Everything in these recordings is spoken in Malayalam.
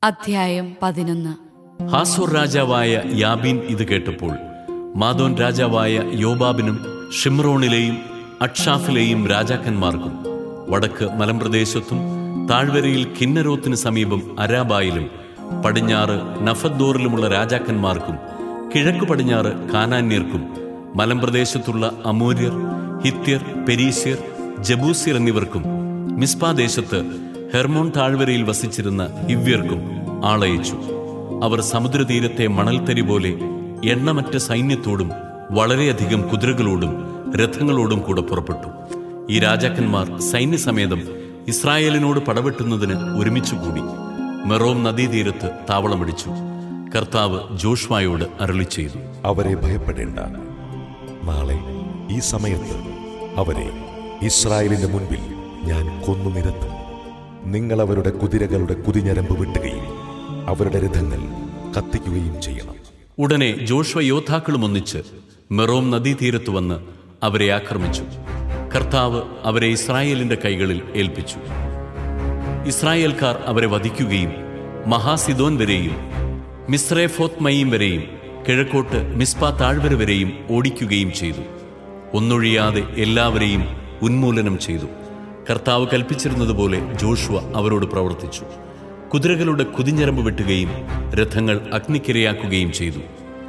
അധ്യായം പതിനൊന്ന് ഹാസോർ രാജാവായ യാബീൻ ഇത് കേട്ടപ്പോൾ മാദോൻ രാജാവായ യോബാബിനും ഷിമ്രോണിലെയും അക്ഷാഫിലെയും രാജാക്കന്മാർക്കും വടക്ക് മലമ്പ്രദേശത്തും താഴ്വരയിൽ കിന്നരോത്തിന് സമീപം അരാബായിലും പടിഞ്ഞാറ് നഫദ്ദോറിലുമുള്ള രാജാക്കന്മാർക്കും കിഴക്കു പടിഞ്ഞാറ് കാനാന്യർക്കും മലമ്പ്രദേശത്തുള്ള അമൂര്യർ ഹിത്യർ പെരീസ്യർ ജബൂസ്യർ എന്നിവർക്കും മിസ്പാദേശത്ത് ഹെർമോൺ താഴ്വരയിൽ വസിച്ചിരുന്ന ഹിവ്യർക്കും ആളയച്ചു അവർ സമുദ്രതീരത്തെ മണൽത്തരി പോലെ എണ്ണമറ്റ സൈന്യത്തോടും വളരെയധികം കുതിരകളോടും രഥങ്ങളോടും കൂടെ പുറപ്പെട്ടു ഈ രാജാക്കന്മാർ സൈന്യസമേതം ഇസ്രായേലിനോട് പടവെട്ടുന്നതിന് ഒരുമിച്ചുകൂടി മെറോം നദീതീരത്ത് താവളമടിച്ചു കർത്താവ് ജോഷ്വായോട് അരളി ചെയ്തു അവരെ ഭയപ്പെടേണ്ട നാളെ ഈ സമയത്ത് അവരെ ഇസ്രായേലിന്റെ മുൻപിൽ ഞാൻ കൊന്നു നിരത്തും നിങ്ങൾ അവരുടെ കുതിരകളുടെ കുതിഞ്ഞരമ്പ് വെട്ടുകയും അവരുടെ രഥങ്ങൾ കത്തിക്കുകയും ചെയ്യണം ഉടനെ ജോഷ്വ യോദ്ധാക്കളും ഒന്നിച്ച് മെറോം നദീതീരത്ത് വന്ന് അവരെ ആക്രമിച്ചു കർത്താവ് അവരെ ഇസ്രായേലിന്റെ കൈകളിൽ ഏൽപ്പിച്ചു ഇസ്രായേൽക്കാർ അവരെ വധിക്കുകയും മഹാസിദോൻ വരെയും മിസ്രേഫോത്ത് മയീം വരെയും കിഴക്കോട്ട് മിസ്പ താഴ്വര വരെയും ഓടിക്കുകയും ചെയ്തു ഒന്നൊഴിയാതെ എല്ലാവരെയും ഉന്മൂലനം ചെയ്തു കർത്താവ് കൽപ്പിച്ചിരുന്നതുപോലെ ജോഷുവ അവരോട് പ്രവർത്തിച്ചു കുതിരകളുടെ കുതിഞ്ഞരമ്പ് വെട്ടുകയും രഥങ്ങൾ അഗ്നിക്കിരയാക്കുകയും ചെയ്തു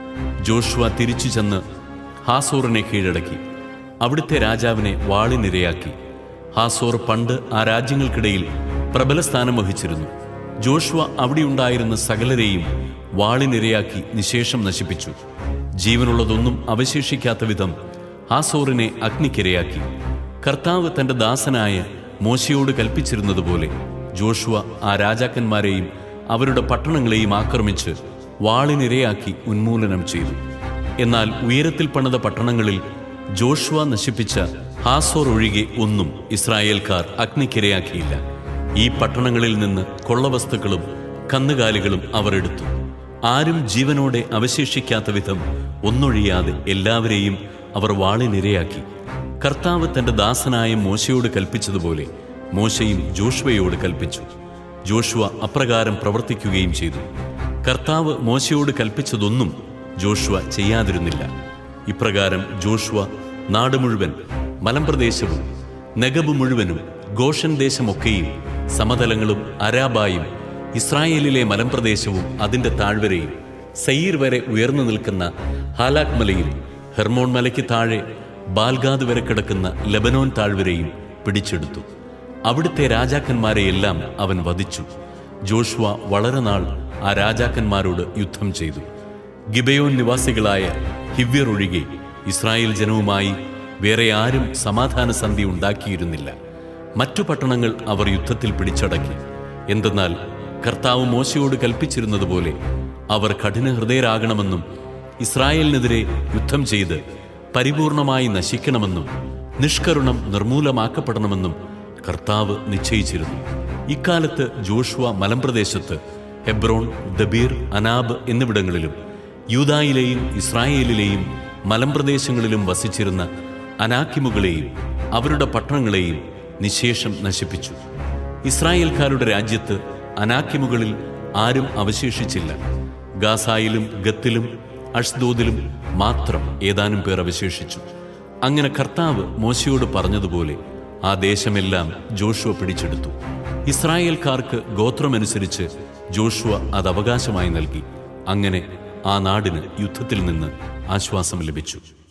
ജോഷുവ തിരിച്ചു ചെന്ന് ഹാസോറിനെ കീഴടക്കി അവിടുത്തെ രാജാവിനെ വാളിനിരയാക്കി ഹാസോർ പണ്ട് ആ രാജ്യങ്ങൾക്കിടയിൽ പ്രബല സ്ഥാനം വഹിച്ചിരുന്നു ജോഷുവ അവിടെയുണ്ടായിരുന്ന സകലരെയും വാളിനിരയാക്കി നിശേഷം നശിപ്പിച്ചു ജീവനുള്ളതൊന്നും അവശേഷിക്കാത്ത വിധം ഹാസോറിനെ അഗ്നിക്കിരയാക്കി കർത്താവ് തന്റെ ദാസനായ മോശയോട് കൽപ്പിച്ചിരുന്നതുപോലെ ജോഷുവ ആ രാജാക്കന്മാരെയും അവരുടെ പട്ടണങ്ങളെയും ആക്രമിച്ച് വാളിനിരയാക്കി ഉന്മൂലനം ചെയ്തു എന്നാൽ ഉയരത്തിൽ പണിത പട്ടണങ്ങളിൽ ജോഷുവ നശിപ്പിച്ച ഹാസോർ ഒഴികെ ഒന്നും ഇസ്രായേൽക്കാർ അഗ്നിക്കിരയാക്കിയില്ല ഈ പട്ടണങ്ങളിൽ നിന്ന് കൊള്ളവസ്തുക്കളും കന്നുകാലികളും അവർ എടുത്തു ആരും ജീവനോടെ അവശേഷിക്കാത്ത വിധം ഒന്നൊഴിയാതെ എല്ലാവരെയും അവർ വാളിനിരയാക്കി കർത്താവ് തന്റെ ദാസനായ മോശയോട് കൽപ്പിച്ചതുപോലെ മോശയും ജോഷുവയോട് കൽപ്പിച്ചു ജോഷുവ അപ്രകാരം പ്രവർത്തിക്കുകയും ചെയ്തു കർത്താവ് മോശയോട് കൽപ്പിച്ചതൊന്നും ജോഷുവ ചെയ്യാതിരുന്നില്ല ഇപ്രകാരം ജോഷുവ നാട് മുഴുവൻ മലമ്പ്രദേശവും നെഗബ് മുഴുവനും ഗോഷൻ ദേശമൊക്കെയും സമതലങ്ങളും അരാബായും ഇസ്രായേലിലെ മലമ്പ്രദേശവും അതിന്റെ താഴ്വരയും സയ്യീർ വരെ ഉയർന്നു നിൽക്കുന്ന ഹാലാക് മലയും ഹെർമോൺ മലയ്ക്ക് താഴെ ബാൽഗാദ് വരെ കിടക്കുന്ന ലബനോൻ താഴ്വരയും പിടിച്ചെടുത്തു അവിടുത്തെ രാജാക്കന്മാരെയെല്ലാം അവൻ വധിച്ചു ജോഷുവ വളരെ നാൾ ആ രാജാക്കന്മാരോട് യുദ്ധം ചെയ്തു ഗിബയോൻ നിവാസികളായ ഹിവ്യർ ഒഴികെ ഇസ്രായേൽ ജനവുമായി വേറെ ആരും സമാധാന സന്ധി ഉണ്ടാക്കിയിരുന്നില്ല മറ്റു പട്ടണങ്ങൾ അവർ യുദ്ധത്തിൽ പിടിച്ചടക്കി എന്തെന്നാൽ കർത്താവ് മോശയോട് കൽപ്പിച്ചിരുന്നതുപോലെ അവർ കഠിന ഹൃദയരാകണമെന്നും ഇസ്രായേലിനെതിരെ യുദ്ധം ചെയ്ത് പരിപൂർണമായി നശിക്കണമെന്നും നിഷ്കരുണം നിർമൂലമാക്കപ്പെടണമെന്നും കർത്താവ് നിശ്ചയിച്ചിരുന്നു ഇക്കാലത്ത് ജോഷുവ മലമ്പ്രദേശത്ത് ഹെബ്രോൺ ദബീർ അനാബ് എന്നിവിടങ്ങളിലും യൂതായിലെയും ഇസ്രായേലിലെയും മലമ്പ്രദേശങ്ങളിലും വസിച്ചിരുന്ന അനാക്കിമുകളെയും അവരുടെ പട്ടണങ്ങളെയും നിശേഷം നശിപ്പിച്ചു ഇസ്രായേൽക്കാരുടെ രാജ്യത്ത് അനാക്കിമുകളിൽ ആരും അവശേഷിച്ചില്ല ഗാസായിലും ഗത്തിലും അഷ്ദോദിലും മാത്രം ഏതാനും പേർ അവശേഷിച്ചു അങ്ങനെ കർത്താവ് മോശയോട് പറഞ്ഞതുപോലെ ആ ദേശമെല്ലാം ജോഷുവ പിടിച്ചെടുത്തു ഇസ്രായേൽക്കാർക്ക് ഗോത്രമനുസരിച്ച് ജോഷുവ അത് അവകാശമായി നൽകി അങ്ങനെ ആ നാടിന് യുദ്ധത്തിൽ നിന്ന് ആശ്വാസം ലഭിച്ചു